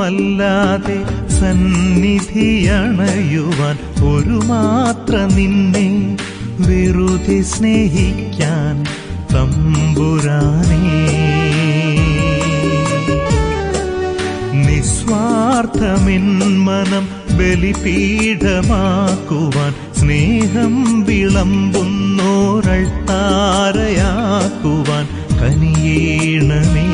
ഒന്നിനുമല്ലാതെ സന്നിധിയണയുവാൻ ഒരു മാത്ര നിന്നെ വെറുതെ സ്നേഹിക്കാൻ തമ്പുരാനേ നിസ്വാർത്ഥമെൻ മനം ബലിപീഠമാക്കുവാൻ സ്നേഹം വിളമ്പുന്നോരൾത്താരയാക്കുവാൻ കനിയേണമേ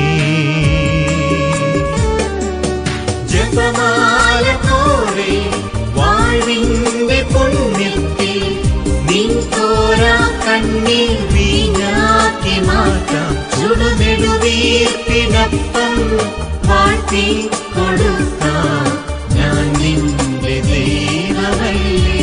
ജപമാല പോലെ വാഴ്വിന്റെ പുണ്യത്തിൽ നിൻ തോരാ കണ്ണീർ വീഞ്ഞാക്കി മാറ്റാം ചുടുനെടുവീർപ്പിനപ്പം വാഴ്ത്തി കൊടുക്കാം ഞാൻ നിന്റെ ദൈവമല്ലേ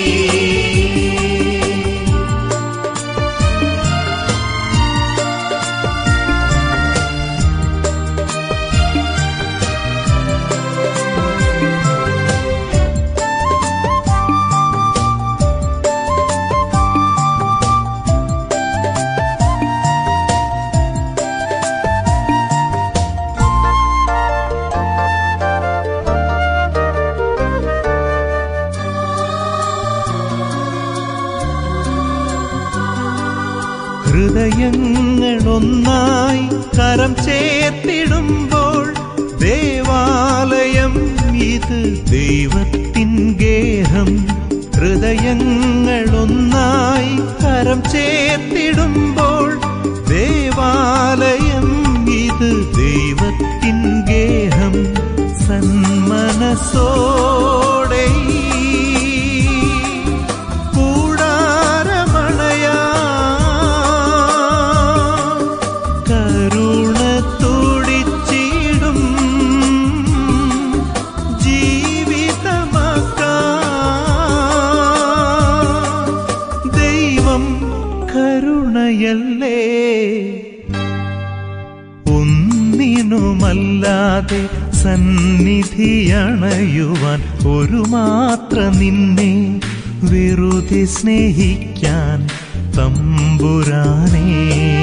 ഹൃദയങ്ങളൊന്നായി കരം ചേർത്തിടുമ്പോൾ ദേവാലയം ഇത് ദൈവത്തിൻ ഗേഹം ഹൃദയങ്ങളൊന്നായി കരം ചേർത്തിടുമ്പോൾ ദേവാലയം ഇത് ദൈവത്തിൻ ഗേഹം സന്മനസോടെ ഈ കൂടാരമണയാ കരുണ തുടിച്ചിടും ജീവിതമാക്കാ ദൈവം കരുണയല്ലേ ഒന്നിനുമല്ലാതെ സന്നിധിയണയുവാൻ ഒരു മാത്ര നിന്നെ വെറുതെ സ്നേഹിക്കാൻ തമ്പുരാനേ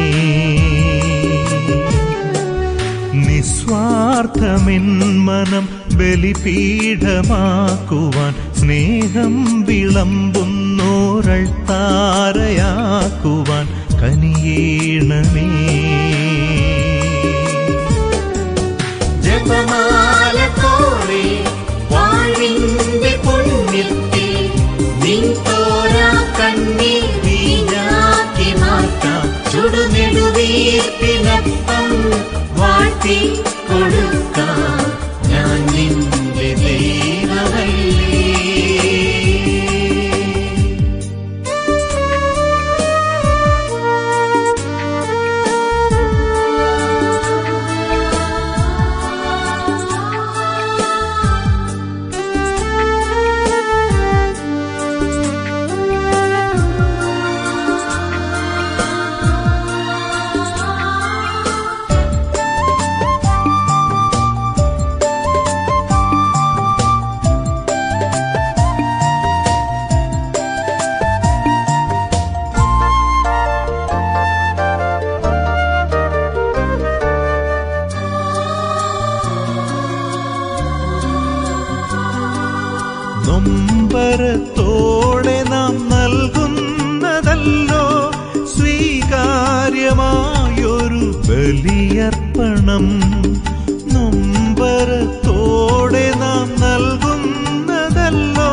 നിസ്വാർത്ഥമെൻ മനം ബലിപീഠമാക്കുവാൻ സ്നേഹം വിളമ്പുന്നോരൾത്താരയാക്കുവാൻ കനിയേണമേ ജപമാല പോലെ വാഴ്വിന്റെ പുണ്യത്തിൽ നിൻ തോരാ കണ്ണീർ വീഞ്ഞാക്കി മാറ്റാം ചുടുനെടുവീർപ്പിനപ്പം വാഴ്ത്തി കൊടുക്കാം ഞാൻ നിന്റെ ദൈവമല്ലേ നൊമ്പരത്തോടെ നാം നൽകുന്നതല്ലോ സ്വീകാര്യമായൊരു ബലിയർപ്പണം നൊമ്പരത്തോടെ നാം നൽകുന്നതല്ലോ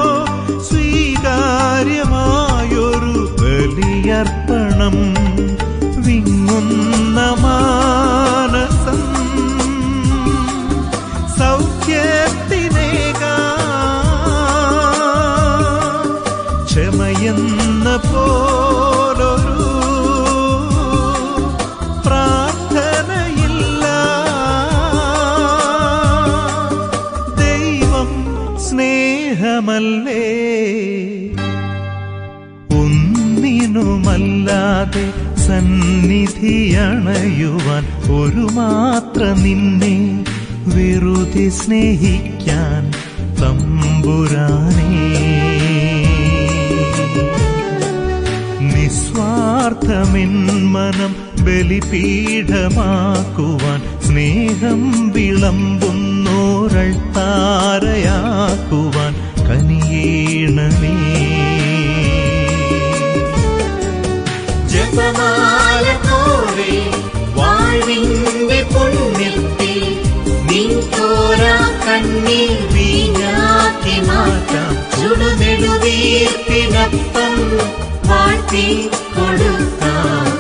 സ്വീകാര്യമായൊരു ബലിയർപ്പണം വിങ്ങുന്ന മാനസം സൗഖ്യത്തിനേകാ ക്ഷമയെന്ന പോലൊരു പ്രാർത്ഥനയില്ല ദൈവം സ്നേഹമല്ലേ ഒന്നിനുമല്ലാതെ സന്നിധിയണയുവാൻ ഒരു മാത്ര നിന്നെ വെറുതെ സ്നേഹിക്കാൻ തമ്പുരാനേ നിസ്വാർത്ഥമെൻ മനം ബലിപീഠമാക്കുവാൻ സ്നേഹം വിളമ്പുന്നോരൾത്താരയാക്കുവാൻ നിന്നോരൾ താരയാക്കുവാൻ കനിയേണമേ ജപമാല പോലെ വാഴ്വിന്റെ പുണ്യത്തിൽ നിൻ തോരാ കണ്ണീർ വീഞ്ഞാക്കി മാറ്റാം ചുടുനെടുവീർപ്പിനപ്പം വാഴ്ത്തി കൊടുക്കാം